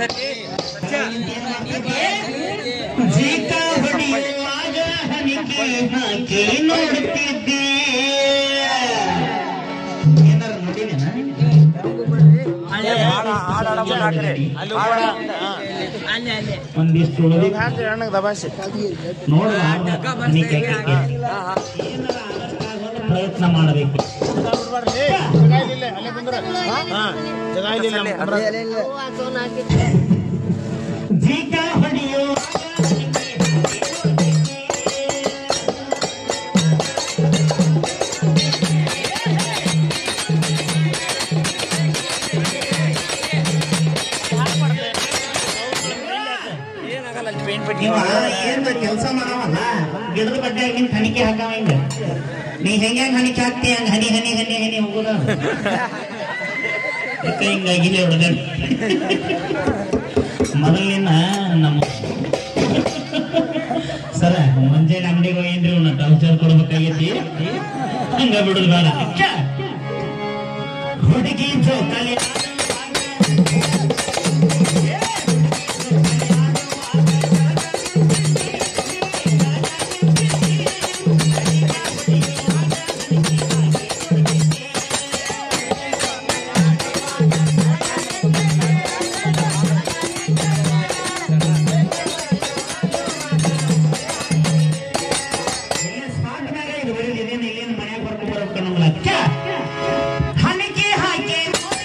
ಜೀಕ ಹೊಡೆಯುವಾಗ ಹನಿಕೆ ಹಾಕಿ ನೋಡುತ್ತಿದ್ದೆ ಏನಾರ ನೋಡಿದೇನ ಒಂದಿಷ್ಟು ಉಳಿದಿ ನೋಡುವ ಹನಿಕೆ ಹಾಕಿ ಪ್ರಯತ್ನ ಮಾಡಬೇಕು ಜೀಕ ಹೊಡೆಯುವಾಗ ನೀವ ಏನ್ ಕೆಲಸ ಮಾಡವಲ್ಲ ಗಿಡದ ಬಡ್ಡೆ ನಿನ್ ಹಣಿಕೆ ಹಾಕವ ಹಿಂಗ ನೀ ಹೆಂಗ ಹಣಿಕೆ ಹಾಕ್ತಿ ಹಂಗ ಹನಿ ಹನಿ ಹನಿ ಹನಿ ಹೋಗುದ ಅದಕ್ಕೆ ಹಿಂಗಾಗಿಲ್ಲ ಹುಡುಗ ಮೊದಲಿನ ನಮ್ಮ ಸರ ಮುಂಜಾನೆ ಅಂಗಡಿಗೆ ಹೋಗಿನ್ರಿ ಅವ್ನ ಟೌಚರ್ ಕೊಡ್ಬೇಕಾಗೈತಿ ಹಂಗ ಬಿಡುದು ಬೇಡ ಅಕ್ಕ ಹುಡುಗಿ ಜೋಕಾಲಿ ಸ್ಮಾರ್ಟ್ ಮ್ಯಾಗ ಇದು ಬರೀ ಇದೇನು ಇಲ್ಲೇನು ಮನ್ಯಾಗ ಬರ್ಕೊಂಡು ಬರ್ಬೇಕು ಅನ್ನೋಂಗಿಲ್ಲ ಅಕ್ಕ ಹಣಿಕೆ ಹಾಕಿ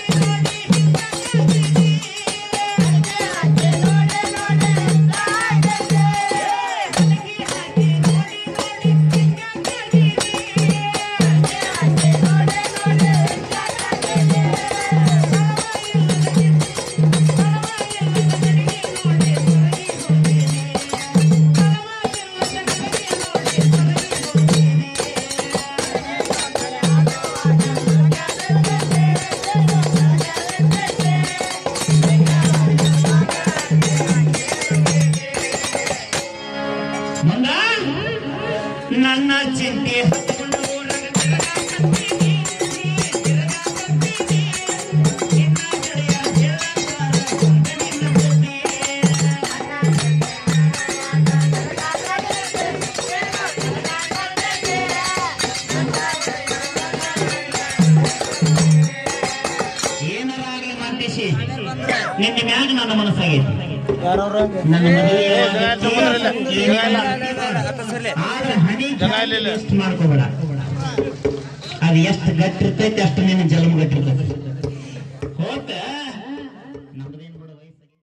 ಮಂಗ ನನ್ನ ಚಿಂತೆ ಹತ್ಕೊಂಡು ಊರಾಗ ತಿರುಗಾಕತ್ತೀನಿ, ತಿರುಗಾಕತ್ತೀನಿ. ನಿನ್ನ ಗೆಳೆಯ ಹೇಳತ್ತಾರ, ಮುಂದೆ ನಿನ್ನ ಬುದ್ಧಿ. ಏನಾರ ಆಗ್ಲಿ ಮಾತೇಶಿ ನಿನ್ನ ಮ್ಯಾಗ ನನ್ನ ಮನಸ್ಸಾಗೈತಿ ನನ್ನ ಮದುವೆ ಏನಿಲ್ಲ. ಆದ್ರೆ ಹನಿ ವೇಸ್ಟ್ ಮಾಡ್ಕೋಬೇಡ ಅದು ಎಷ್ಟು ಗಟ್ಟಿರ್ತೈತಿ ಅಷ್ಟು ನಿನ್ನ ಜನ್ಮ ಗಟ್ಟಿರ್ತೈತಿ ಹೋತ